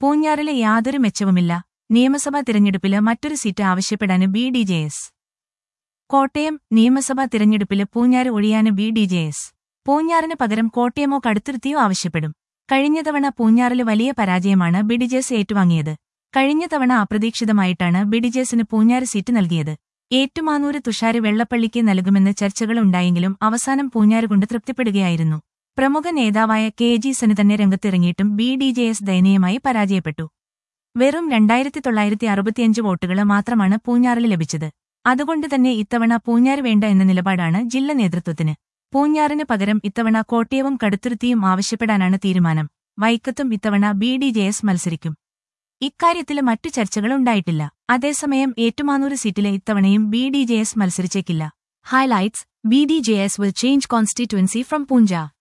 പൂഞ്ഞാറിലെ യാതൊരു മെച്ചവുമില്ല നിയമസഭാ തിരഞ്ഞെടുപ്പില് മറ്റൊരു സീറ്റ് ആവശ്യപ്പെടാന് B D J S Kottayam നിയമസഭാ തിരഞ്ഞെടുപ്പില് പൂഞ്ഞാറ് ഒഴിയാന് ബി ഡി ജെ എസ് പൂഞ്ഞാറിന് പകരം കോട്ടയമോ കടുത്തുരുത്തിയോ ആവശ്യപ്പെടും കഴിഞ്ഞ തവണ പൂഞ്ഞാറില് വലിയ പരാജയമാണ് ബിഡിജേസ് ഏറ്റുവാങ്ങിയത് കഴിഞ്ഞ തവണ അപ്രതീക്ഷിതമായിട്ടാണ് ബിഡിജേസിന് പൂഞ്ഞാറ് സീറ്റ് നൽകിയത് ഏറ്റുമാനൂര് തുഷാര് വെള്ളപ്പള്ളിക്ക് നൽകുമെന്ന് ചർച്ചകളുണ്ടായെങ്കിലും അവസാനം പൂഞ്ഞാറ് കൊണ്ട് തൃപ്തിപ്പെടുകയായിരുന്നു പ്രമുഖ നേതാവായ കെ ജി സന് തന്നെ രംഗത്തിറങ്ങിയിട്ടും ബി ഡി ജെ എസ് ദയനീയമായി പരാജയപ്പെട്ടു വെറും രണ്ടായിരത്തി തൊള്ളായിരത്തി അറുപത്തിയഞ്ച് വോട്ടുകള് മാത്രമാണ് പൂഞ്ഞാറിൽ ലഭിച്ചത് അതുകൊണ്ട് തന്നെ ഇത്തവണ പൂഞ്ഞാറ് വേണ്ട എന്ന നിലപാടാണ് ജില്ലാ നേതൃത്വത്തിന് പൂഞ്ഞാറിന് പകരം ഇത്തവണ കോട്ടയവും കടുത്തുരുത്തിയും ആവശ്യപ്പെടാനാണ് തീരുമാനം വൈക്കത്തും ഇത്തവണ ബി ഡി ജെ എസ് മത്സരിക്കും ഇക്കാര്യത്തില് മറ്റു ചർച്ചകളുണ്ടായിട്ടില്ല അതേസമയം ഏറ്റുമാനൂര് സീറ്റിലെ ഇത്തവണയും ബി ഡി ജെ എസ് മത്സരിച്ചേക്കില്ല Highlights BDJS will change constituency from Punjab.